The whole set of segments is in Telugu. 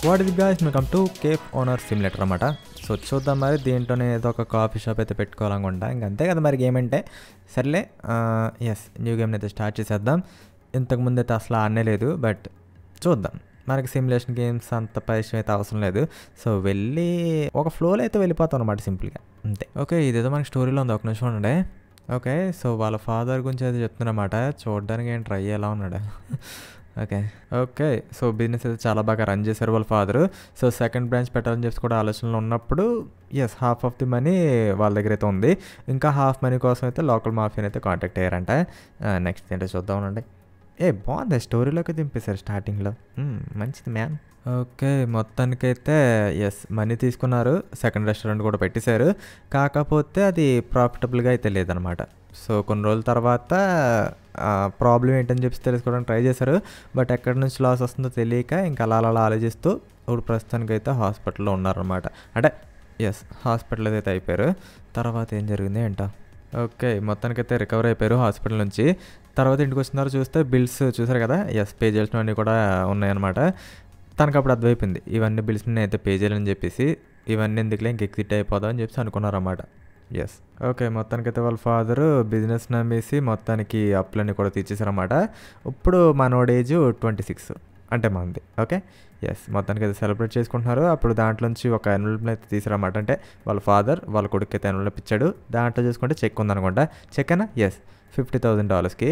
వాట్ ఇది guys welcome to cafe owner simulator అనమాట సో చూద్దాం మరి దీంట్లోనే ఏదో ఒక కాఫీ షాప్ అయితే పెట్టుకోవాలనుకుంటా ఇంక అంతే కదా మరి గేమ్ అంటే సర్లే ఎస్ న్యూ గేమ్ని అయితే స్టార్ట్ చేసేద్దాం ఇంతకుముందు అయితే అసలు ఆడనే లేదు బట్ చూద్దాం మనకి సిమ్యులేషన్ గేమ్స్ అంత పరిచయం అయితే అవసరం లేదు సో వెళ్ళి ఒక ఫ్లోలో అయితే వెళ్ళిపోతాం అనమాట సింపుల్గా అంతే ఓకే ఇదేదో మనకి స్టోరీలో ఉంది ఒక నిమిషం ఉండండి ఓకే సో వాళ్ళ ఫాదర్ గురించి అయితే చెప్తున్నమాట చూడడానికి ఏం ట్రై ఎలా ఉన్నాడు ఓకే ఓకే సో బిజినెస్ అయితే చాలా బాగా రన్ చేశారు వాళ్ళ ఫాదర్ సో సెకండ్ బ్రాంచ్ పెట్టాలని చెప్పి కూడా ఆలోచనలో ఉన్నప్పుడు yes half of the money వాళ్ళ దగ్గర అయితే ఉంది ఇంకా హాఫ్ మనీ కోసం అయితే లోకల్ మాఫియాని అయితే కాంటాక్ట్ అయ్యారంట నెక్స్ట్ ఏంటో చూద్దాం ఉండండి ఏ బాగుంది స్టోరీలోకి దింపేశారు స్టార్టింగ్లో మ్మ్, మంచిది మ్యామ్ ఓకే మొత్తానికైతే ఎస్ మనీ తీసుకున్నారు సెకండ్ రెస్టారెంట్ కూడా పెట్టేశారు కాకపోతే అది ప్రాఫిటబుల్గా అయితే లేదనమాట సో కొన్ని రోజుల తర్వాత ప్రాబ్లం ఏంటని చెప్పి తెలుసుకోవడానికి ట్రై చేశారు బట్ ఎక్కడి నుంచి లాస్ వస్తుందో తెలియక ఇంకా అలా అలా ఆలోచిస్తూ ఇప్పుడు ప్రస్తుతానికి అయితే హాస్పిటల్లో ఉన్నారనమాట అంటే ఎస్ హాస్పిటల్ అయితే అయిపోయారు తర్వాత ఏం జరిగింది ఏంటో ఓకే మొత్తానికైతే రికవర్ అయిపోయారు హాస్పిటల్ నుంచి తర్వాత ఇంటికి వచ్చిన తర్వాత చూస్తే బిల్స్ చూసారు కదా ఎస్ పే చేసినవన్నీ కూడా ఉన్నాయన్నమాట తనకు అప్పుడు అర్థమైపోయింది ఇవన్నీ బిల్స్ నేను అయితే పే చేయాలని చెప్పేసి ఇవన్నీ ఎందుకులే ఇంక ఎగ్జిట్ అయిపోదాం అని చెప్పేసి అనుకున్నారన్నమాట ఎస్ ఓకే మొత్తానికైతే వాళ్ళ ఫాదరు బిజినెస్ నమ్మేసి మొత్తానికి అప్పులన్నీ కూడా తీర్చేశారన్నమాట ఇప్పుడు మనోడి ఏజ్ ట్వంటీ సిక్స్ అంటే మంది ఓకే ఎస్ మొత్తానికి అయితే సెలబ్రేట్ చేసుకుంటున్నారు అప్పుడు దాంట్లోంచి ఒక ఎన్వలప్ని అయితే తీసారన్నమాట అంటే వాళ్ళ ఫాదర్ వాళ్ళ కొడుకు అయితే ఎన్వలప్ ఇచ్చాడు దాంట్లో చూసుకుంటే చెక్ ఉందనుకుంటా చెక్ అయినా ఎస్ ఫిఫ్టీ థౌజండ్ డాలర్స్కి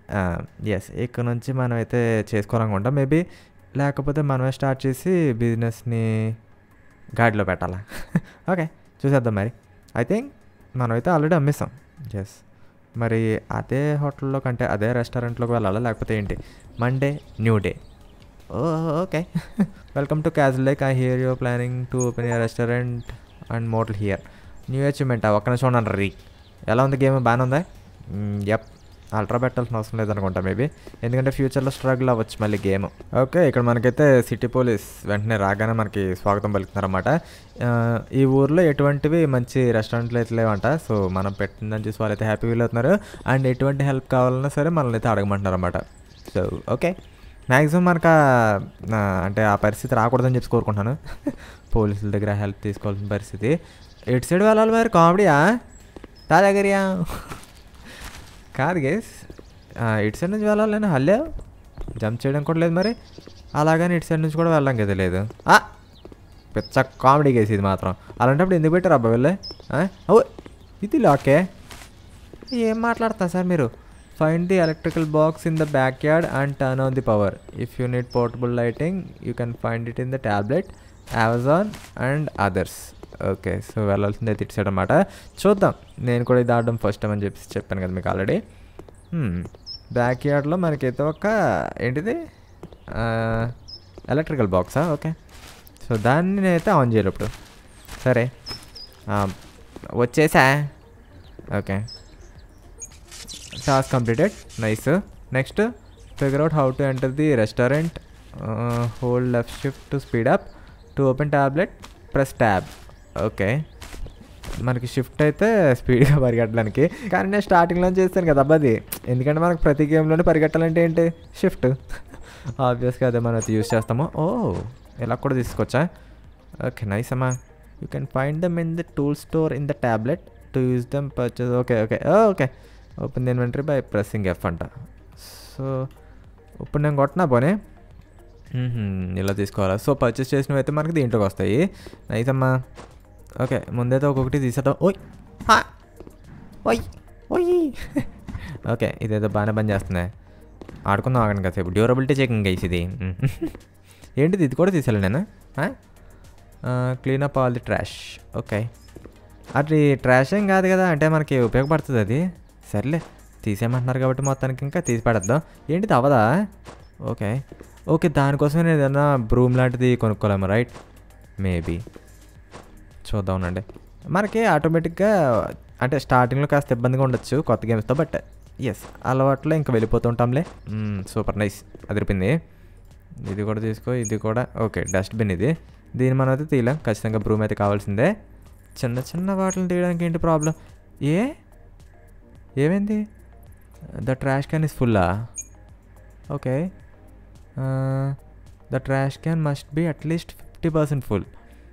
ఎస్ ఇక్కడ నుంచి మనం అయితే చేసుకోవాలనుకుంటా మేబీ లేకపోతే మనమే స్టార్ట్ చేసి బిజినెస్ని గాడిలో పెట్టాలా ఓకే చూసేద్దాం మరి ఐ థింక్ మనమైతే ఆల్రెడీ అమ్మేస్తాం ఎస్ మరి అదే హోటల్లో కంటే అదే రెస్టారెంట్లోకి వెళ్ళాలా లేకపోతే ఏంటి Monday new day oh okay welcome to casual like I hear you're planning to open your restaurant and motel here new achievement ఒక్క నిమిషం ఉన్నాను రీ ఎలా ఉంది గేమ్ బాగానే ఉందా యప్ అల్ట్రా పెట్టాల్సిన అవసరం లేదనుకుంటా మేబీ ఎందుకంటే ఫ్యూచర్లో స్ట్రగుల్ అవ్వచ్చు మళ్ళీ గేమ్ ఓకే ఇక్కడ మనకైతే సిటీ పోలీస్ వెంటనే రాగానే మనకి స్వాగతం పలుకుతున్నారన్నమాట ఆ, ఈ ఊర్లో ఎటువంటివి మంచి రెస్టారెంట్లు అయితే లేవంట సో మనం పెట్టిందని చూసి వాళ్ళైతే హ్యాపీ ఫీల్ అవుతున్నారు అండ్ ఎటువంటి హెల్ప్ కావాలన్నా సరే మనల్ని అయితే అడగమంటున్నారు అనమాట సో ఓకే మ్యాక్సిమం మనకు ఆ- ఆ, అంటే ఆ పరిస్థితి రాకూడదని చెప్పి కోరుకుంటున్నాను పోలీసుల దగ్గర హెల్ప్ తీసుకోవాల్సిన పరిస్థితి ఎటు సైడ్ వెళ్ళాలి మరి కామెడీయా తా దగ్గరియా కాదు గేస్ ఇటు సైడ్ నుంచి వెళ్ళాలి నేను హల్లే జంప్ చేయడం కూడా లేదు మరి అలాగని ఇటు సైడ్ నుంచి కూడా వెళ్ళడం కదా లేదు ఆ! పిచ్చ కామెడీ గేస్ ఇది మాత్రం అలాంటప్పుడు ఎందుకు పెట్టారు అబ్బా వెళ్ళే ఆ? ఓ ఇది లాకే ఏం మాట్లాడతా సార్ మీరు find the electrical box in the backyard and turn on the power if you need portable lighting you can find it in the tablet Amazon and others okay so వెళ్ళాల్సిందే తిట్టాడు అనమాట చూద్దాం నేను కూడా ఇది ఆడడం ఫస్ట్ టైం అని చెప్పి చెప్పాను కదా మీకు ఆల్రెడీ బ్యాక్ యార్డ్లో మనకైతే ఒక ఏంటిది ఎలక్ట్రికల్ బాక్సా ఓకే సో దాన్ని నేనైతే ఆన్ చేయాలి ఇప్పుడు సరే ఆ, వచ్చేసా okay task completed nice next figure out how to enter the restaurant hold left shift to speed up to open tablet press tab okay మనకి షిఫ్ట్ అయితే స్పీడ్గా పరిగెట్టడానికి కానీ నేను స్టార్టింగ్లో చేస్తాను కదా అబ్బాది ఎందుకంటే మనకు ప్రతి గేమ్లోనే పరిగెట్టాలంటే ఏంటి షిఫ్ట్ ఆబ్వియస్గా అదే మనం అయితే యూస్ చేస్తాము ఓ ఇలా కూడా తీసుకొచ్చా ఓకే నైస్ అమ్మా you can find them in the tool store in the tablet to use them purchase okay okay okay open inventory by pressing F అంట సో ఇప్పుడు నేను కొట్టినా పోనీ మ్మ్హ్మ్, ఇలా తీసుకోవాలా సో పర్చేస్ చేసినవి అయితే మనకి దీంట్లోకి వస్తాయి నైస్ అమ్మా ఓకే ముందైతే ఒక్కొక్కటి తీసేద్దాం ఓయ్ హా! ఓయ్ ఓయ్ ఓకే ఇదేదో బాగానే పని చేస్తుంది ఆడుకుందాం ఆగండి కాసేపు డ్యూరబిలిటీ చెకింగ్ గైస్ ఇది మ్మ్. ఏంటిది ఇది కూడా తీసేయాలి నేను clean up all the trash okay అది ట్రాష్ ఏం కాదు కదా అంటే మనకి ఉపయోగపడుతుంది అది సర్లే తీసేయమంటున్నారు కాబట్టి మొత్తానికి ఇంకా తీసి పడేద్దాం ఏంటిది అవదా ఓకే ఓకే దానికోసమే నేను ఏదైనా బ్రూమ్ లాంటిది కొనుక్కోలేము రైట్ మేబీ చూద్దాం ఉండండి మనకి ఆటోమేటిక్గా అంటే స్టార్టింగ్లో కాస్త ఇబ్బందిగా ఉండొచ్చు కొత్త గేమ్స్తో బట్ ఎస్ అలవాట్లో ఇంకా వెళ్ళిపోతుంటాంలే సూపర్ నైస్ అదిరిపోయింది ఇది కూడా తీసుకో ఇది కూడా ఓకే డస్ట్బిన్ ఇది దీన్ని మనం అయితే తీయలేం ఖచ్చితంగా బ్రూమ్ అయితే కావాల్సిందే చిన్న చిన్న వాటిని తీయడానికి ఏంటి ప్రాబ్లం ఏ ఏమైంది ద ట్రాష్ క్యాన్ ఇస్ ఫుల్లా okay the trash can must be at least fifty percent full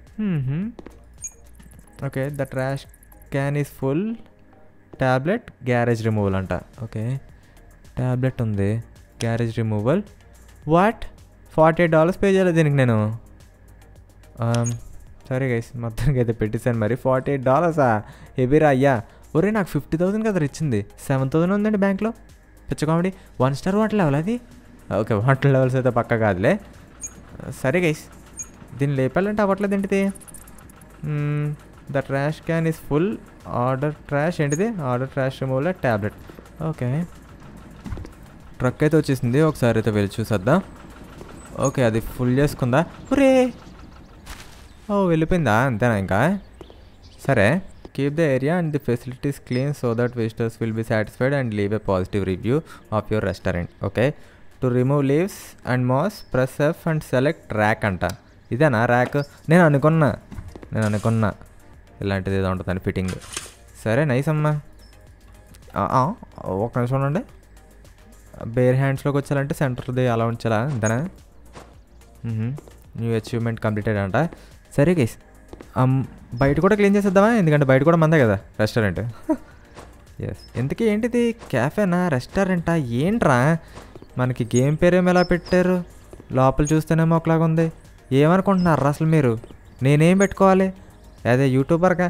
okay the trash can is full tablet garage removal అంట ఓకే ట్యాబ్లెట్ ఉంది garage removal what forty eight dollars pay చేయాలి దీనికి నేను Um, సరే గైస్ మొత్తానికి అయితే పెట్టేశాను మరి ఫార్టీ ఎయిట్ డాలర్సా హెవీరా అయ్యా ఒరే నాకు ఫిఫ్టీ థౌసండ్ కదా ఇచ్చింది సెవెన్ థౌసండ్ ఉందండి బ్యాంక్లో పిచ్చ comedy one star water level అది ఓకే వాటర్ లెవెల్స్ అయితే పక్క కాదులే సరే గైస్ దీన్ని లేపాలంటే అవ్వట్లేదు ఏంటిది the trash can is full order trash ఏంటిది order trash removal tablet okay truck అయితే వచ్చేసింది ఒకసారి అయితే వెళ్ళి చూసేద్దాం ఓకే అది ఫుల్ చేసుకుందా ఒరే ఓ వెళ్ళిపోయిందా అంతేనా ఇంకా సరే keep the area and the facilities clean so that visitors will be satisfied and leave a positive review of your restaurant okay to remove leaves and moss press F and select rack అంట ఇదేనా ర్యాక్ నేను అనుకున్నా నేను అనుకున్నా ఇలాంటిది ఏదో ఉంటుందని ఫిట్టింగ్ సరే నైస్ అమ్మా ఆ, ఆ, ఒక నిమిషం ఉండండి బేర్ హ్యాండ్స్లోకి వచ్చాలంటే సెంటర్ది అలా ఉంచాలా అంతేనా న్యూ అచీవ్మెంట్ కంప్లీటెడ్ అంట సరే గైస్ బయట కూడా క్లీన్ చేసేద్దామా ఎందుకంటే బయట కూడా మందే కదా రెస్టారెంట్ ఎస్ ఇంతకీ ఏంటిది క్యాఫేనా రెస్టారెంటా ఏంట్రా మనకి గేమ్ పేరేమో ఎలా పెట్టారు లోపల చూస్తేనేమో ఒకలాగా ఉంది ఏమనుకుంటున్నారు అసలు మీరు నేనేం పెట్టుకోవాలి అదే యూట్యూబర్గా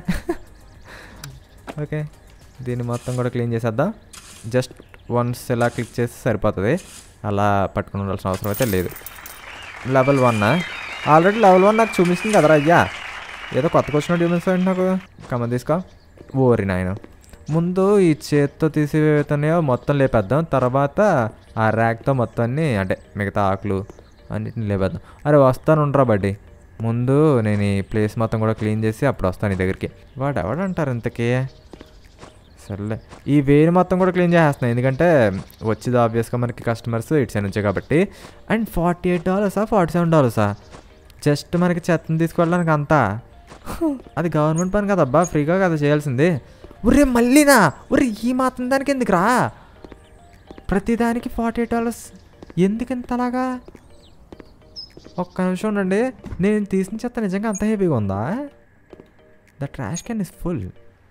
ఓకే దీన్ని మొత్తం కూడా క్లీన్ చేసేద్దాం జస్ట్ వన్స్ ఇలా క్లిక్ చేస్తే సరిపోతుంది అలా పట్టుకుని ఉండాల్సిన అవసరం అయితే లేదు level one already level one నాకు చూపిస్తుంది కదరా అయ్యా ఏదో కొత్తగా వచ్చినట్టు చూపిస్తాడు నాకు కమ్మ తీసుకో ఓరి నాయన ముందు ఈ చేత్తో తీసివేతున్నాయో మొత్తం లేపేద్దాం తర్వాత ఆ ర్యాక్తో మొత్తం అన్ని అంటే మిగతా ఆకులు అన్నిటిని లేపేద్దాం అరే వస్తాను ఉండరా బడ్డీ ముందు నేను ఈ ప్లేస్ మొత్తం కూడా క్లీన్ చేసి అప్పుడు వస్తాను నీ దగ్గరికి వాడు ఎవడంటారు ఇంతకీ సర్లే ఈ వేరు మొత్తం కూడా క్లీన్ చేసేస్తున్నాయి ఎందుకంటే వచ్చేది ఆబ్వియస్గా మనకి కస్టమర్స్ ఇటు సైడ్ నుంచే కాబట్టి అండ్ ఫార్టీ ఎయిట్ డాలర్సా ఫార్టీ సెవెన్ డాలర్సా జస్ట్ మనకి చెత్తను తీసుకెళ్ళడానికి అంతా అది గవర్నమెంట్ పని కదబ్బా ఫ్రీగా కదా చేయాల్సింది ఒరే మళ్ళీనా ఒరే ఈ మాత్రం దానికి ఎందుకురా ప్రతిదానికి ఫార్టీ ఎయిట్ డాలర్స్ ఎందుకు ఇంత అలాగా ఒక్క నిమిషం ఉండండి నేను తీసిన చెత్త నిజంగా అంత హెవీగా ఉందా the trash can is full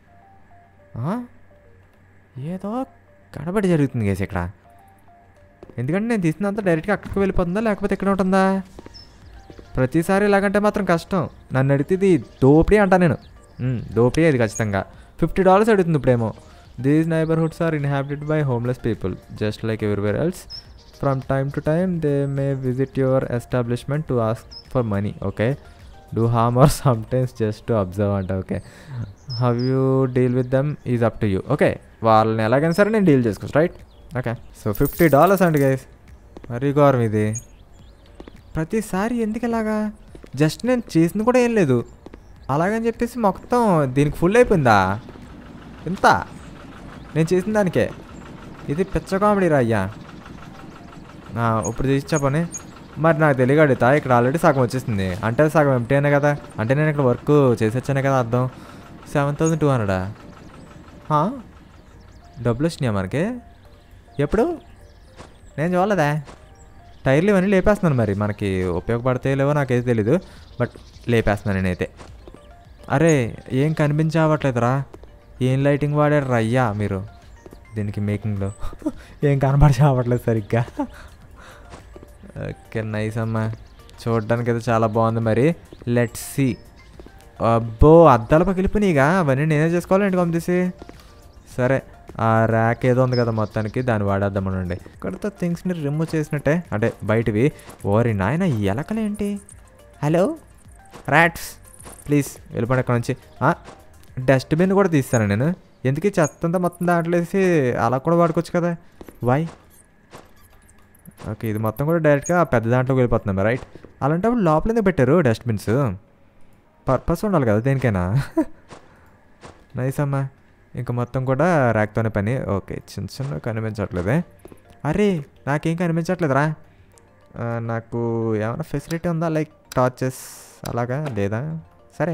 ఏదో గడబడి జరుగుతుంది కేసు ఇక్కడ ఎందుకంటే నేను తీసినంత డైరెక్ట్గా అక్కడికి వెళ్ళిపోతుందా లేకపోతే ఇక్కడ ఉంటుందా ప్రతిసారి ఇలాగంటే మాత్రం కష్టం నన్ను అడిగితే ఇది దోపిడీ అంటా నేను మ్, దోపిడీ అది ఖచ్చితంగా ఫిఫ్టీ డాలర్స్ అడుగుతుంది ఇప్పుడేమో these neighbourhoods are inhabited by homeless people just like everywhere else from time to time they may visit your establishment to ask for money okay do harm or sometimes just to observe అంట okay how you deal with them is up to you okay వాళ్ళని ఎలాగైనా సరే నేను డీల్ చేసుకోవచ్చు right okay so fifty dollars అండి గైస్ మరీ ఘోరం ఇది ప్రతిసారి ఎందుకు ఇలాగా జస్ట్ నేను చేసింది కూడా ఏం లేదు అలాగని చెప్పేసి మొత్తం దీనికి ఫుల్ అయిపోయిందా ఎంత నేను చేసిన దానికే ఇది పిచ్చ కామెడీ రా అయ్యా ఆ, ఇప్పుడు చేసి చెప్పని మరి నాకు తెలియక అడుగుతా ఇక్కడ ఆల్రెడీ సగం వచ్చేసింది అంటే సగం ఎంటీ అనే కదా అంటే నేను ఇక్కడ వర్క్ చేసి వచ్చానే కదా అర్థం సెవెన్ థౌసండ్ టూ హండ్రెడా డబ్బులు వచ్చినాయా మనకి ఎప్పుడు నేను చూడలేదా టైర్లు ఇవన్నీ లేపేస్తున్నాను మరి మనకి ఉపయోగపడతాయో లేవో నాకైతే తెలీదు బట్ లేపేస్తున్నాను నేనైతే అరే ఏం కనిపించవట్లేదురా ఏం లైటింగ్ వాడారు అయ్యా మీరు దీనికి మేకింగ్లో ఏం కనబడి సరిగ్గా ఓకే నైస్ అమ్మా చూడడానికి అయితే చాలా బాగుంది మరి లెట్స్ సి అబ్బో అద్దాలు పగిలిపోయినాయిగా అవన్నీ నేనే చేసుకోవాలి ఏంటి పంపిసి సరే ఆ ర్యాక్ ఏదో ఉంది కదా మొత్తానికి దాన్ని వాడేద్దామనండి ఇక్కడతో థింగ్స్ని రిమూవ్ చేసినట్టే అంటే బయటివి ఓరి నాయన ఈ ఎలకలేంటి హలో ర్యాట్స్ ప్లీజ్ వెళ్ళిపోండి ఇక్కడ నుంచి డస్ట్బిన్ కూడా తీస్తాను నేను ఎందుకు ఈ చెత్త అంతా మొత్తం దాంట్లో వేసి అలా కూడా వాడుకోవచ్చు కదా వై ఓకే ఇది మొత్తం కూడా డైరెక్ట్గా పెద్ద దాంట్లోకి వెళ్ళిపోతున్నాం రైట్ అలాంటప్పుడు లోపల ఎందుకు పెట్టారు డస్ట్బిన్స్ పర్పస్ ఉండాలి కదా దేనికైనా నైస్ అమ్మా ఇంకా మొత్తం కూడా ర్యాక్తోనే పని ఓకే చిన్న చిన్న కనిపించట్లేదే అరే నాకేం కనిపించట్లేదురా ఆ, నాకు ఏమైనా ఫెసిలిటీ ఉందా లైక్ టార్చెస్ అలాగా లేదా సరే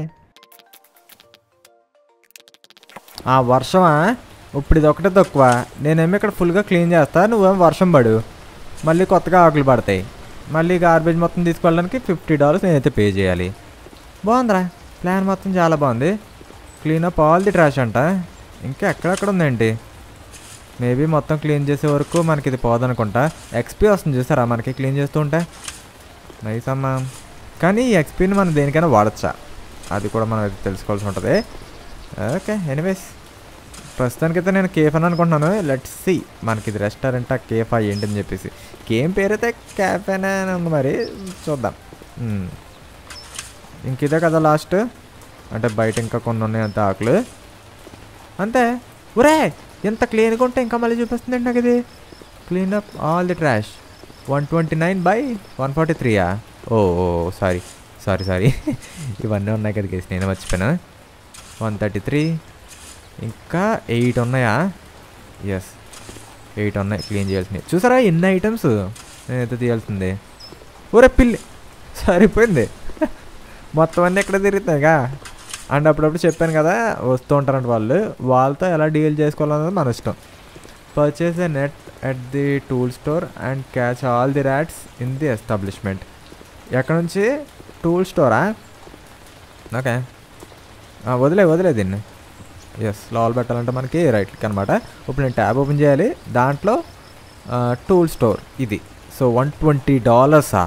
ఆ వర్షమా ఇప్పుడు ఇది ఒకటే తక్కువ నేనేమో ఇక్కడ ఫుల్గా క్లీన్ చేస్తా నువ్వేమో వర్షం పడు మళ్ళీ కొత్తగా ఆకులు పడతాయి మళ్ళీ గార్బేజ్ మొత్తం తీసుకెళ్ళడానికి ఫిఫ్టీ డాలర్స్ నేనైతే పే చేయాలి బాగుందిరా ప్లాన్ మొత్తం చాలా బాగుంది clean up all the trash అంట ఇంకా ఎక్కడెక్కడ ఉందేంటి మేబీ మొత్తం క్లీన్ చేసే వరకు మనకి ఇది పోదనుకుంటా ఎక్స్పీ వస్తుంది చూసారా మనకి క్లీన్ చేస్తూ ఉంటే నైస్ అమ్మా కానీ ఈ ఎక్స్పీని మనం దేనికైనా వాడచ్చా అది కూడా మనం అయితే తెలుసుకోవాల్సి ఉంటుంది ఓకే ఎనీవేస్ ప్రస్తుతానికైతే నేను కేఫ్ అని అనుకుంటున్నాను లెట్స్ సి మనకి ఇది రెస్టారెంటా కేఫా ఏంటని చెప్పేసి కేమ్ పేరైతే క్యాఫేనే అని ఉంది మరి చూద్దాం మ్మ్. ఇంక ఇదే కదా లాస్ట్ అంటే బయట ఇంకా కొన్ని ఉన్నాయి అంతే ఆకులు అంతే ఒరే ఎంత క్లీన్గా ఉంటే ఇంకా మళ్ళీ చూపిస్తుంది నాకు ఇది clean up all the trash one twenty nine by one forty త్రీయా oh oh sorry sorry sorry ఇవన్నీ ఉన్నాయి కదా కేసు నేను మర్చిపోయాను వన్ థర్టీ త్రీ ఇంకా ఎయిట్ ఉన్నాయా ఎస్ ఎయిట్ ఉన్నాయి క్లీన్ చేయాల్సినవి చూసారా ఎన్ని ఐటమ్స్ నేనైతే తీయాల్సింది ఊరే పిల్లి సరిపోయింది మొత్తం అన్నీ ఎక్కడ తిరుగుతాయిగా అండ్ అప్పుడప్పుడు చెప్పాను కదా వస్తూ ఉంటారంట వాళ్ళు వాళ్ళతో ఎలా డీల్ చేసుకోవాలన్నది మన ఇష్టం purchase a net at the tool store and catch all the rats in the establishment ఎక్కడ నుంచి టూల్ స్టోరా ఓకే ఆ, వదిలే వదిలే దీన్ని ఎస్ లోపల పెట్టాలంటే మనకి రైట్కి అనమాట ఇప్పుడు నేను ట్యాబ్ ఓపెన్ చేయాలి దాంట్లో టూల్ స్టోర్ ఇది సో వన్ ట్వంటీ డాలర్సా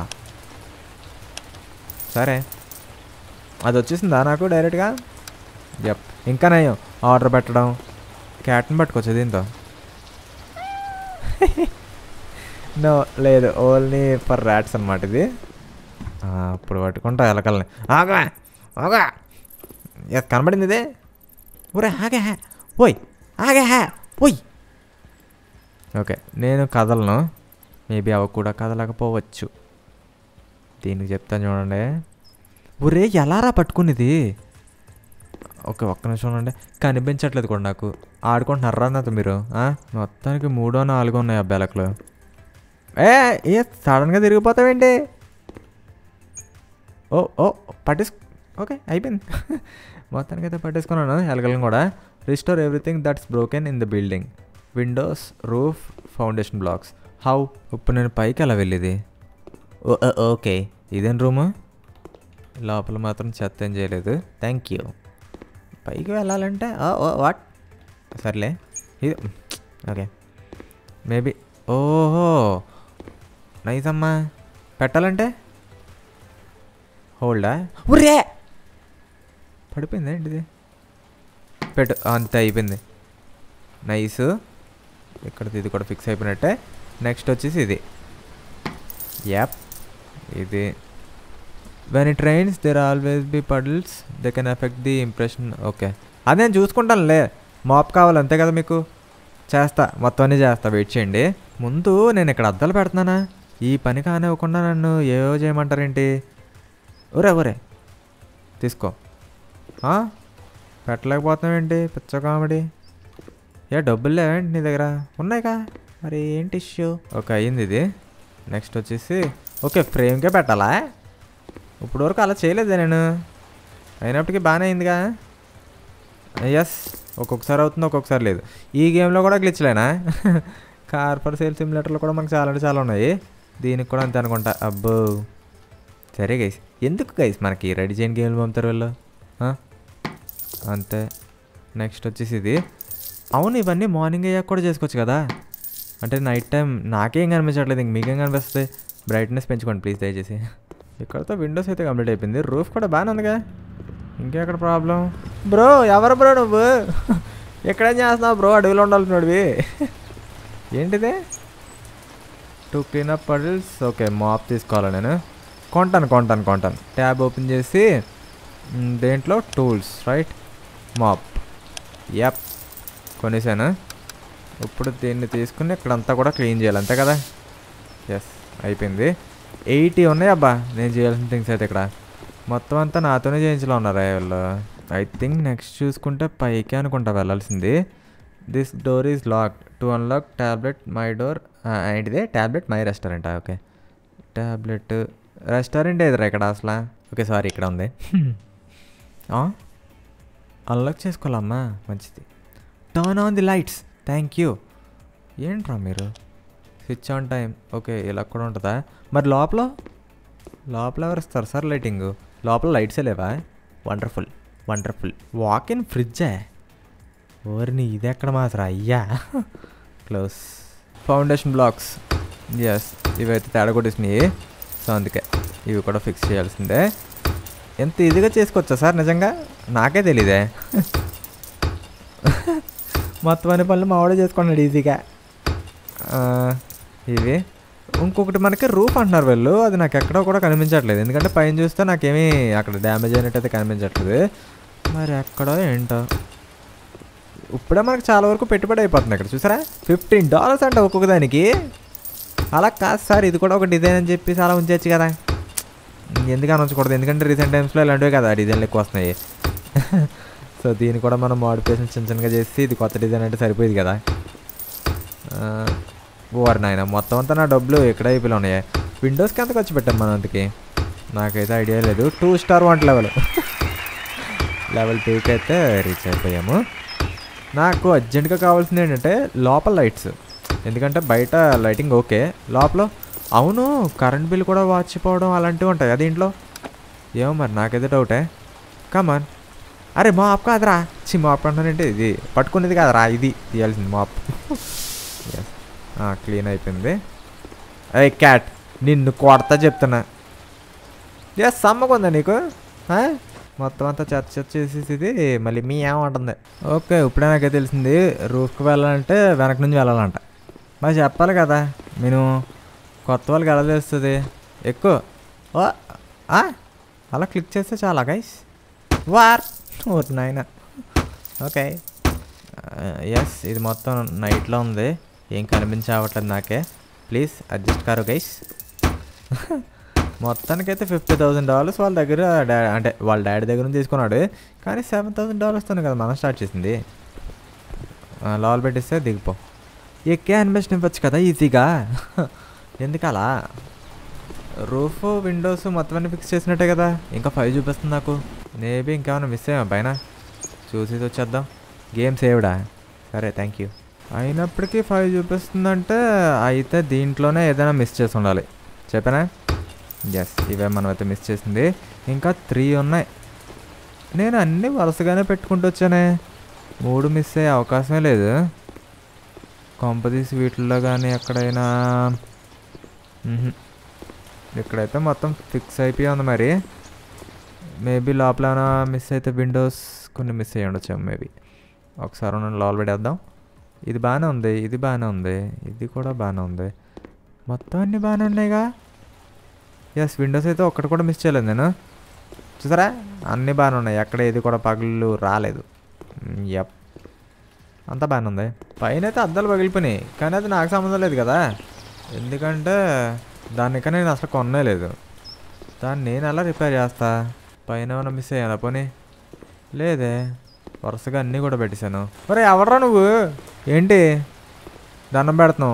సరే అది వచ్చేసిందా నాకు డైరెక్ట్గా యప్ ఇంకా నయం ఆర్డర్ పెట్టడం క్యాట్ని పట్టుకోవచ్చు దీంతో నో లేదు ఓన్లీ ఫర్ ర్యాట్స్ అనమాట ఇది ఆ, ఇప్పుడు పట్టుకుంటా ఎలకల్ని ఆగా ఆగా ఎస్ కనబడింది ఇదే ఊరే ఆగా ఓయ్ ఆగా ఓయ్ ఓకే నేను కదలను మేబీ అవి కూడా కదలకపోవచ్చు దీనికి చెప్తాను చూడండి ఒరే ఎలారా పట్టుకునేది ఓకే ఒక్క నిమిషం ఉండండి కనిపించట్లేదు కూడా నాకు ఆడుకుంటున్నారా నాతో మీరు ఆ? మొత్తానికి మూడో నాలుగో ఉన్నాయి అబ్బాయిలకులు ఏ ఏ సడన్గా తిరిగిపోతావేంటి ఓ ఓ పట్టేసు ఓకే అయిపోయింది మొత్తానికి అయితే పట్టేసుకున్నాను ఎలగలను కూడా restore everything that's broken in the building windows roof foundation blocks how ఇప్పుడు నేను పైకి ఎలా వెళ్ళేది ఓ ఓ, ఓకే ఇదేం రూము లోపల మాత్రం చెత్త ఏం చేయలేదు థ్యాంక్ యూ పైకి వెళ్ళాలంటే ఓ ఓ వాట్ సర్లే ఇది ఓకే మేబీ ఓహో నైస్ అమ్మా పెట్టాలంటే హోల్డా ఉర్రే పడిపోయింది ఏంటిది పెట్టు అంతే అయిపోయింది నైస్ ఇక్కడ ఇది కూడా ఫిక్స్ అయిపోయినట్టే నెక్స్ట్ వచ్చేసి ఇది యాప్ ఇది when it rains there always be puddles they can affect the impression okay అదే నేను చూసుకుంటానులే మాప్ కావాలి అంతే కదా మీకు చేస్తా మొత్తం అన్నీ చేస్తా వెయిట్ చేయండి ముందు నేను ఇక్కడ అద్దాలు పెడుతున్నానా ఈ పని కానివ్వకుండా నన్ను ఏవో చేయమంటారేంటి ఒరే ఒరే తీసుకో ఆ? పెట్టలేకపోతున్నావేంటి పిచ్చ కామెడీ ఏ డబ్బులు లేవేంటి నీ దగ్గర ఉన్నాయిగా మరి ఏంటి ఇష్యూ ఓకే అయ్యింది ఇది నెక్స్ట్ వచ్చేసి ఓకే ఫ్రేమ్కే పెట్టాలా ఇప్పుడు వరకు అలా చేయలేదే నేను అయినప్పటికీ బాగానే అయిందిగా ఎస్ ఒక్కొక్కసారి అవుతుంది ఒక్కొక్కసారి లేదు ఈ గేమ్లో కూడా గ్లిచ్లేనా కార్ ఫర్ సేల్ సిమ్యులేటర్లు కూడా మనకు చాలా అంటే చాలా ఉన్నాయి దీనికి కూడా అంతే అనుకుంటా అబ్బో సరే గైస్ ఎందుకు గైస్ మనకి రెడీ చేయని గేమ్లు పంపుతారు వీళ్ళు ఆ? అంతే నెక్స్ట్ వచ్చేసి ఇది అవును ఇవన్నీ మార్నింగ్ అయ్యాక కూడా చేసుకోవచ్చు కదా అంటే నైట్ టైం నాకేం కనిపించట్లేదు ఇంక మీకేం కనిపిస్తుంది బ్రైట్నెస్ పెంచుకోండి ప్లీజ్ దయచేసి ఇక్కడతో విండోస్ అయితే కంప్లీట్ అయిపోయింది రూఫ్ కూడా బాగానే ఉందిగా ఇంకెక్కడ ప్రాబ్లం బ్రో ఎవరు బ్రో నువ్వు ఎక్కడేం చేస్తున్నావు బ్రో అడవిలో ఉండాల్సినవి ఏంటిదే to clean up puddles okay mop తీసుకోవాలి నేను కొంటాను కొంటాను కొంటాను ట్యాబ్ ఓపెన్ చేసి మ్, దేంట్లో టూల్స్ రైట్ మాప్ యాప్ కొనేసాను ఇప్పుడు దీన్ని తీసుకుని ఇక్కడంతా కూడా క్లీన్ చేయాలి అంతే కదా ఎస్ అయిపోయింది ఎయిటీ ఉన్నాయి అబ్బా నేను చేయాల్సిన థింగ్స్ అయితే ఇక్కడ మొత్తం అంతా నాతోనే చేయించలో ఉన్నారా వీళ్ళు ఐ థింక్ నెక్స్ట్ చూసుకుంటే పైకి అనుకుంటా వెళ్ళాల్సింది this door is lock to unlock tablet my door ఏంటిది tablet my restaurant okay tablet restaurant ఏదిరా ఇక్కడ అసలు ఓకే సారీ ఇక్కడ ఉంది అన్లాక్ చేసుకోవాలమ్మా మంచిది turn on the lights thank you ఏంట్రా మీరు స్విచ్ ఆన్ టైం ఓకే ఇలా కూడా ఉంటుందా మరి లోపల లోపల ఎవరు ఇస్తారు సార్ లైటింగ్ లోపల లైట్సే లేవా వండర్ఫుల్ వండర్ఫుల్ వాక్ ఇన్ ఫ్రిడ్జే ఓరిని ఇది ఎక్కడ మాత్రం అయ్యా క్లోజ్ ఫౌండేషన్ బ్లాక్స్ ఎస్ ఇవైతే తేడా కొట్టేసినాయి సో అందుకే ఇవి కూడా ఫిక్స్ చేయాల్సిందే ఎంత ఈజీగా చేసుకోవచ్చా సార్ నిజంగా నాకే తెలీదే మొత్తం అన్ని పనులు మావాడే చేసుకున్నాడు ఈజీగా ఆ, ఇవి ఇంకొకటి మనకి రూఫ్ అంటున్నారు వీళ్ళు అది నాకు ఎక్కడో కూడా కనిపించట్లేదు ఎందుకంటే పైన చూస్తే నాకేమీ అక్కడ డ్యామేజ్ అయినట్టయితే కనిపించట్లేదు మరి ఎక్కడో ఏంటో ఇప్పుడే మనకు చాలా వరకు పెట్టుబడి అయిపోతుంది ఇక్కడ చూసారా ఫిఫ్టీన్ డాలర్స్ అంట ఒక్కొక్క దానికి అలా కాదు సార్ ఇది కూడా ఒక డిజైన్ అని చెప్పేసి అలా ఉంచవచ్చు కదా ఎందుకు అనొచ్చకూడదు ఎందుకంటే రీసెంట్ టైమ్స్లో ఇలాంటివే కదా డిజైన్లు ఎక్కువ వస్తున్నాయి సో దీన్ని కూడా మనం మోడిఫికేషన్ చిన్న చిన్నగా చేసి ఇది కొత్త డిజైన్ అంటే సరిపోయేది కదా ఓవర్ నాయన మొత్తం అంతా నా డబ్బులు ఎక్కడ అయిపోయి ఉన్నాయి విండోస్కి ఎంత ఖర్చు పెట్టాను మనం అంతకి నాకైతే ఐడియా లేదు two star one level level టూకి అయితే రీచ్ అయిపోయాము నాకు అర్జెంటుగా కావాల్సింది ఏంటంటే లోపల లైట్స్ ఎందుకంటే బయట లైటింగ్ ఓకే లోపల అవును కరెంట్ బిల్ కూడా వాచిపోవడం అలాంటివి ఉంటాయి అది ఇంట్లో ఏమో మరి నాకైతే డౌటే కమాన్ అరే మాప్ కాదురా చి మాప్ అంటానంటే ఇది పట్టుకునేది కాదురా ఇది తీయాల్సింది మాప్ క్లీన్ అయిపోయింది అరే క్యాట్ నిన్ను కొడతా చెప్తున్నా ఎస్ సమ్మకుందా నీకు ఆ? మొత్తం అంతా చెత్త చెత్త చేసేసి ఇది మళ్ళీ మీ ఏమంటుంది ఓకే ఇప్పుడే నాకే తెలిసింది రూఫ్కి వెళ్ళాలంటే వెనక నుంచి వెళ్ళాలంట మరి చెప్పాలి కదా నేను కొత్త వాళ్ళకి ఎలా తెలుస్తుంది ఎక్కువ ఓ ఆ? అలా క్లిక్ చేస్తే చాలా గైస్ వార్ ఓ నాయన ఓకే ఎస్ ఇది మొత్తం నైట్లో ఉంది ఏం కనిపించవట్లేదు నాకే ప్లీజ్ అడ్జస్ట్ కారు గైస్ మొత్తానికైతే ఫిఫ్టీ థౌసండ్ డాలర్స్ వాళ్ళ దగ్గర డా అంటే వాళ్ళ డాడీ దగ్గర నుంచి తీసుకున్నాడు కానీ సెవెన్ థౌసండ్ డాలర్స్తోనే కదా మనం స్టార్ట్ చేసింది లాల్ పెట్టిస్తే దిగిపో ఎక్కే అనిమేషన్ ఇవ్వచ్చు కదా ఈజీగా ఎందుకలా రూఫ్ విండోస్ మొత్తం అన్ని ఫిక్స్ చేసినట్టే కదా ఇంకా ఫైవ్ చూపిస్తుంది నాకు మేబీ ఇంకేమైనా మిస్ అయ్యామా పైన చూసి వచ్చేద్దాం గేమ్ సేవ్డా సరే థ్యాంక్ యూ అయినప్పటికీ ఫైవ్ చూపిస్తుందంటే అయితే దీంట్లోనే ఏదైనా మిస్ చేసి ఉండాలి చెప్పానా ఎస్ ఇవే మనం అయితే మిస్ చేసింది ఇంకా త్రీ ఉన్నాయి నేను అన్నీ వరుసగానే పెట్టుకుంటూ వచ్చానే మూడు మిస్ అయ్యే అవకాశమే లేదు కొంపదీసి వీటిల్లో కానీ ఎక్కడైనా మ్హూ. ఇక్కడైతే మొత్తం ఫిక్స్ అయిపోయి ఉంది మరి మేబీ లోపల ఏమైనా మిస్ అయితే విండోస్ కొన్ని మిస్ అయ్యి ఉండొచ్చు మేబీ ఒకసారి మనం లోపల పెట్టేద్దాం ఇది బాగానే ఉంది ఇది బాగానే ఉంది ఇది కూడా బాగానే ఉంది మొత్తం అన్నీ బాగానే ఉన్నాయిగా ఎస్ విండోస్ అయితే ఒక్కటి కూడా మిస్ చేయలేదు నేను చూసారా అన్నీ బాగానే ఉన్నాయి ఎక్కడ ఏది కూడా పగులు రాలేదు యప్ అంతా బాగానే ఉంది పైన అయితే అద్దాలు పగిలిపోయినాయి కానీ అది నాకు సంబంధం లేదు కదా ఎందుకంటే దానికన్నా నేను అసలు కొననే లేదు దాన్ని నేను ఎలా రిపేర్ చేస్తా పైన ఏమైనా మిస్ అయ్యానా పోనీ లేదే వరుసగా అన్నీ కూడా పెట్టేశాను మరి ఎవడరా నువ్వు ఏంటి దండం పెడుతున్నావు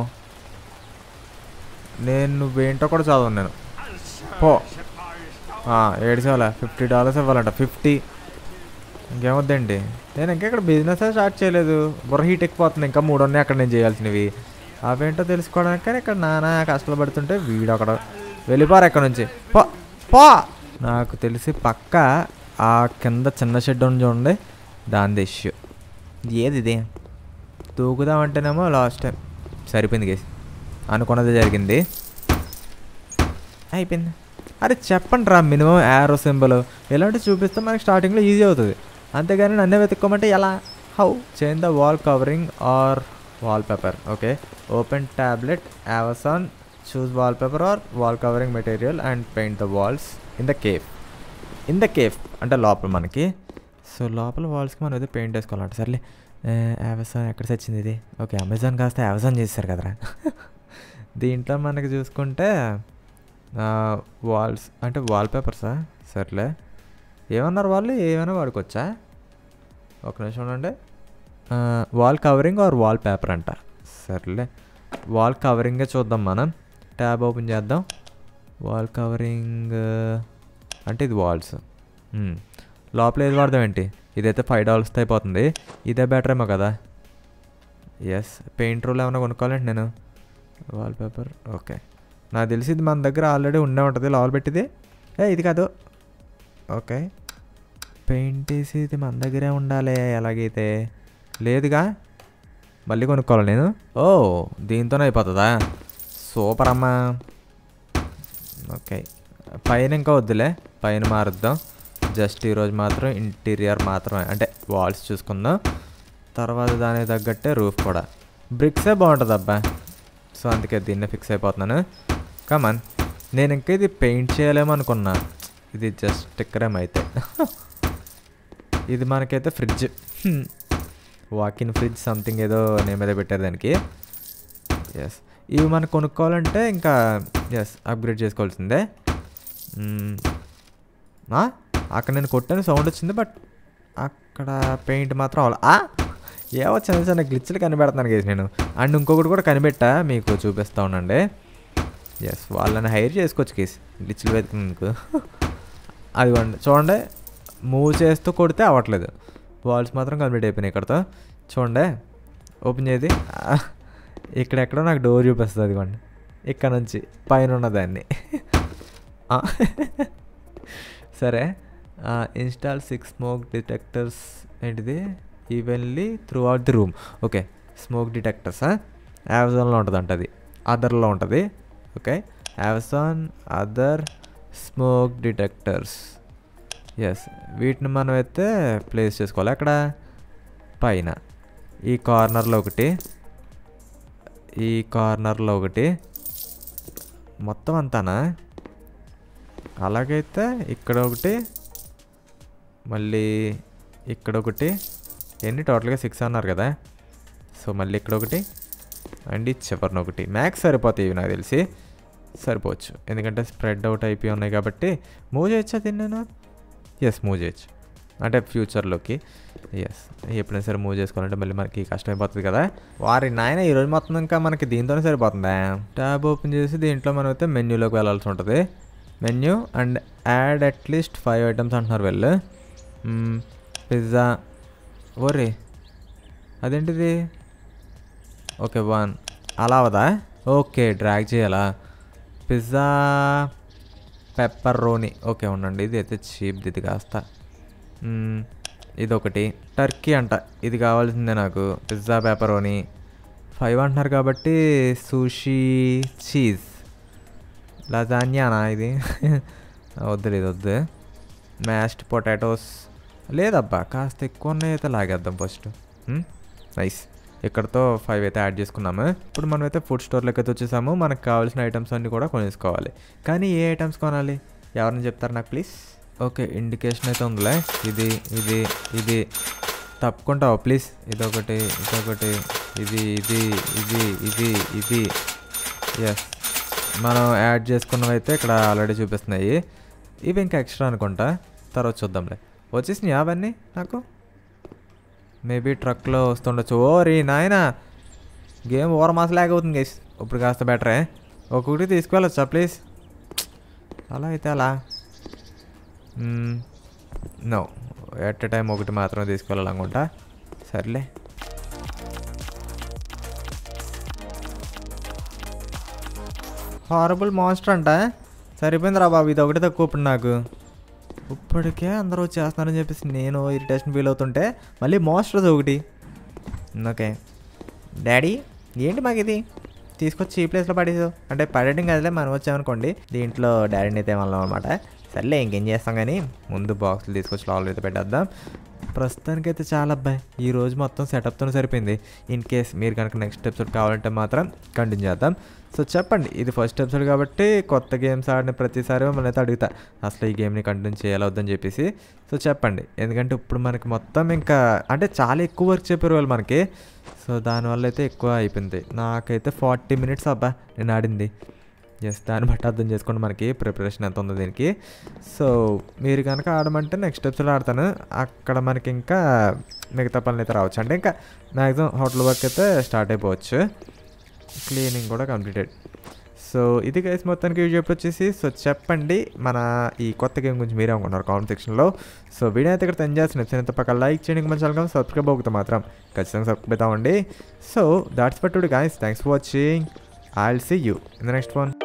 నేను నువ్వేంటో కూడా చదవను నేను పో ఏడ్చేవాలా ఫిఫ్టీ డాలర్స్ ఇవ్వాలంట ఫిఫ్టీ ఇంకేమొద్దండి నేను ఇంకా ఇక్కడ బిజినెస్ స్టార్ట్ చేయలేదు బుర్ర హీట్ ఎక్కిపోతుంది ఇంకా మూడు ఉన్నాయి అక్కడ నేను చేయాల్సినవి అవేంటో తెలుసుకోవడానికి కానీ ఇక్కడ నానా కష్టాలు పడుతుంటే వీడు అక్కడ వెళ్ళిపోరు ఎక్కడ నుంచి పో పో నాకు తెలిసి పక్క ఆ కింద చిన్న షెడ్ ఉంది చూడండి దాని ఇష్యూ ఏది ఇది దూకుదామంటేనేమో లాస్ట్ టైం సరిపోయింది కేసు అనుకున్నది జరిగింది అయిపోయింది అరే చెప్పండి రా మినిమం యారో సింబల్ ఇలాంటివి చూపిస్తే మనకి స్టార్టింగ్లో ఈజీ అవుతుంది అంతేగాని నన్నే వెతుక్కోమంటే ఎలా how change the wall covering or wallpaper okay open tablet Amazon choose wallpaper or wall covering material and paint the walls in the cafe in the cafe అంటే లోపల మనకి సో లోపల వాల్స్కి మనం ఏదో పెయింట్ వేసుకోవాలంట సర్లే అమెజాన్ ఎక్కడ వచ్చింది ఇది ఓకే అమెజాన్ కాస్త అమెజాన్ చేశారు కదరా దీంట్లో మనకి చూసుకుంటే వాల్స్ అంటే వాల్ పేపర్సా సర్లే ఏమన్నారు వాళ్ళు ఏమైనా వాడుకోవచ్చా ఒక నిమిషం ఉండండి wall covering or wallpaper అంట సర్లే వాల్ కవరింగే చూద్దాం మనం ట్యాబ్ ఓపెన్ చేద్దాం వాల్ కవరింగ్ అంటే ఇది వాల్స్ లోపల ఏది వాడదాం ఏంటి ఇదైతే ఫైవ్ డాలర్స్తో అయిపోతుంది ఇదే బెటర్ ఏమో కదా ఎస్ పెయింట్ రూల్ ఏమైనా కొనుక్కోవాలంటే నేను వాల్ పేపర్ ఓకే నాకు తెలిసి ఇది మన దగ్గర ఆల్రెడీ ఉండే ఉంటుంది లోపల పెట్టింది ఏ ఇది కాదు ఓకే పెయింట్ వేసి ఇది మన దగ్గరే ఉండాలి ఎలాగైతే లేదుగా మళ్ళీ కొనుక్కోవాలి నేను ఓ దీంతోనే అయిపోతుందా సూపర్ అమ్మా ఓకే పైన ఇంకా వద్దులే పైన మారుద్దాం జస్ట్ ఈరోజు మాత్రం ఇంటీరియర్ మాత్రమే అంటే వాల్స్ చూసుకుందాం తర్వాత దానికి తగ్గట్టే రూఫ్ కూడా బ్రిక్సే బాగుంటుంది అబ్బా సో అందుకే దీన్నే ఫిక్స్ అయిపోతున్నాను కమన్ నేను ఇంకా ఇది పెయింట్ చేయలేము అనుకున్నా ఇది జస్ట్ స్టిక్కరేం అయితే ఇది మనకైతే ఫ్రిడ్జ్ వాకిన్ ఫ్రిడ్జ్ సంథింగ్ ఏదో నేమ్ ఏదో పెట్టారు దానికి ఎస్ ఇవి మనకు కొనుక్కోవాలంటే ఇంకా ఎస్ అప్గ్రేడ్ చేసుకోవాల్సిందే మ్మ్. ఆ? అక్కడ నేను కొట్టాను సౌండ్ వచ్చింది బట్ అక్కడ పెయింట్ మాత్రం అవ్వాలి ఆ! ఏవో చిన్న చిన్న గ్లిచ్లు కనిపెడుతున్నాను గేసి నేను అండ్ ఇంకొకటి కూడా కనిపెట్టా మీకు చూపిస్తా ఉండండి ఎస్ వాళ్ళని హైర్ చేసుకోవచ్చు కేసు గ్లిచ్లు వెతుకున్నందుకు అదిగోండి చూడండి మూవ్ చేస్తూ కొడితే అవ్వట్లేదు వాల్స్ మాత్రం కంప్లీట్ అయిపోయినాయి ఇక్కడతో చూడండి ఓపెన్ చేది ఆ, ఇక్కడెక్కడో నాకు డోర్ చూపిస్తుంది అదిగోండి ఇక్కడ నుంచి పైన ఉన్నదాన్ని ఆ, సరే ఇన్స్టాల్ సిక్స్ స్మోక్ డిటెక్టర్స్ ఏంటిది evenly throughout the room okay smoke detectors అమెజాన్లో ఉంటుంది అంట అది అదర్లో ఉంటుంది okay Amazon other smoke detectors yes వీటిని మనం అయితే ప్లేస్ చేసుకోవాలి అక్కడ పైన ఈ కార్నర్లో ఒకటి ఈ కార్నర్లో ఒకటి మొత్తం అంతానా అలాగైతే ఇక్కడ ఒకటి మళ్ళీ ఇక్కడ ఒకటి ఎన్ని టోటల్గా సిక్స్ అన్నారు కదా సో మళ్ళీ ఇక్కడ ఒకటి అండ్ ఈ చివరిన ఒకటి మ్యాక్స్ సరిపోతాయి ఇవి నాకు తెలిసి సరిపోవచ్చు ఎందుకంటే స్ప్రెడ్ అవుట్ అయిపోయి ఉన్నాయి కాబట్టి మూవ్ చేయొచ్చా దీన్ని నేను ఎస్ మూవ్ చేయొచ్చు అంటే ఫ్యూచర్లోకి ఎస్ ఎప్పుడైనా సరే మూవ్ చేసుకోవాలంటే మళ్ళీ మనకి కష్టమైపోతుంది కదా వారి నాయన ఈరోజు మొత్తం ఇంకా మనకి దీంతోనే సరిపోతుందా ట్యాబ్ ఓపెన్ చేసి దీంట్లో మనం అయితే మెన్యూలోకి వెళ్ళాల్సి ఉంటుంది menu and add at least five items అంటున్నారు వీళ్ళు పిజ్జా ఓరే అదేంటిది ఓకే వన్ అలా అవదా ఓకే డ్రాగ్ చేయాలా పిజ్జా పెప్పర్ రోని ఓకే ఉండండి ఇది అయితే చీప్ది ఇది కాస్త మ్మ్, ఇదొకటి టర్కీ అంట ఇది కావాల్సిందే నాకు పిజ్జా పెప్పరోని ఫైవ్ అంటున్నారు కాబట్టి సూషీ చీజ్ లజాన్యానా ఇది వద్దు ఇది వద్దు మ్యాష్డ్ పొటాటోస్ లేదబ్బా కాస్త ఎక్కువ ఉన్నాయి అయితే లాగేద్దాం ఫస్ట్ నైస్ ఇక్కడతో ఫైవ్ అయితే యాడ్ చేసుకున్నాము ఇప్పుడు మనం అయితే ఫుడ్ స్టోర్లోకి అయితే వచ్చేసాము మనకు కావాల్సిన ఐటమ్స్ అన్నీ కూడా కొనేసుకోవాలి కానీ ఏ ఐటమ్స్ కొనాలి ఎవరిని చెప్తారు నాకు ప్లీజ్ ఓకే ఇండికేషన్ అయితే ఉందిలే ఇది ఇది ఇది తప్పుకుంటావా ప్లీజ్ ఇదొకటి ఇదొకటి ఇది ఇది ఇది ఇది ఇది ఎస్ మనం యాడ్ చేసుకున్నవి అయితే ఇక్కడ ఆల్రెడీ చూపిస్తున్నాయి ఇవి ఇంకా ఎక్స్ట్రా అనుకుంటా తర్వాత చూద్దాంలే వచ్చేసినాయి అవన్నీ నాకు మేబీ ట్రక్లో వస్తుండొచ్చు ఓ రీ నాయన గేమ్ ఓవర్ మాస్ లాగ్ అవుతుంది గైస్ ఇప్పుడు కాస్త బెటరే ఒక్కొక్కటి తీసుకువెళ్ళొచ్చా ప్లీజ్ అలా అయితే అలా నో ఎట్ ఎ టైం ఒకటి మాత్రమే తీసుకెళ్ళాలనుకుంటా సర్లే హారబుల్ మాన్స్టర్ అంట సరిపోయిందిరా బాబు ఇది ఒకటి తక్కువ ఇప్పుడు నాకు ఇప్పటికే అందరూ వచ్చేస్తున్నారని చెప్పేసి నేను ఇరిటేషన్ ఫీల్ అవుతుంటే మళ్ళీ మాన్స్టర్స్ ఒకటి ఓకే డాడీ ఏంటి మాకు ఇది తీసుకొచ్చి ఈ ప్లేస్లో పడేసావు అంటే పడేయడం కదలే మనం వచ్చామనుకోండి దీంట్లో డాడీని అయితే వెళ్ళాం అనమాట సర్లే ఇంకేం చేస్తాం కానీ ముందు బాక్సులు తీసుకొచ్చి లోపల అయితే పెట్టేద్దాం ప్రస్తుతానికైతే చాలా అబ్బాయి ఈ రోజు మొత్తం సెటప్తో సరిపోయింది ఇన్ కేస్ మీరు కనుక నెక్స్ట్ ఎపిసోడ్ కావాలంటే మాత్రం కంటిన్యూ చేద్దాం సో చెప్పండి ఇది ఫస్ట్ ఎపిసోడ్ కాబట్టి కొత్త గేమ్స్ ఆడిన ప్రతిసారి మిమ్మల్ని అయితే అడుగుతా అసలు ఈ గేమ్ని కంటిన్యూ చేయాలొద్దని చెప్పేసి సో చెప్పండి ఎందుకంటే ఇప్పుడు మనకి మొత్తం ఇంకా అంటే చాలా ఎక్కువ వర్క్ చెప్పారు వాళ్ళు మనకి సో దానివల్ల అయితే ఎక్కువ అయిపోయింది నాకైతే ఫార్టీ మినిట్స్ అబ్బా నేను ఆడింది ఎస్ దాన్ని బట్టి అర్థం చేసుకోండి మనకి ప్రిపరేషన్ ఎంత ఉందో దీనికి సో మీరు కనుక ఆడమంటే నెక్స్ట్ ఎపిసోడ్ ఆడతాను అక్కడ మనకి ఇంకా మిగతా పనులు అయితే రావచ్చు అంటే ఇంకా మ్యాక్సిమం హోటల్ వర్క్ అయితే స్టార్ట్ అయిపోవచ్చు క్లీనింగ్ కూడా కంప్లీటెడ్ సో ఇది గైస్ మొత్తానికి వీడియో ఎప్పుడు వచ్చేసి సో చెప్పండి మన ఈ కొత్త గేమ్ గురించి మీరే అనుకుంటున్నారు కామెంట్ సెక్షన్లో సో వీడియో అయితే ఇక్కడ తెన్ చేసిన నచ్చినంత పక్క లైక్ చేయండి మన ఛానల్ సబ్స్క్రైబ్ అవుతా మాత్రం ఖచ్చితంగా సబ్స్క్రైబ్ అవుతామండి సో దాట్స్ పట్టుడు guys thanks for watching I will see you in the next one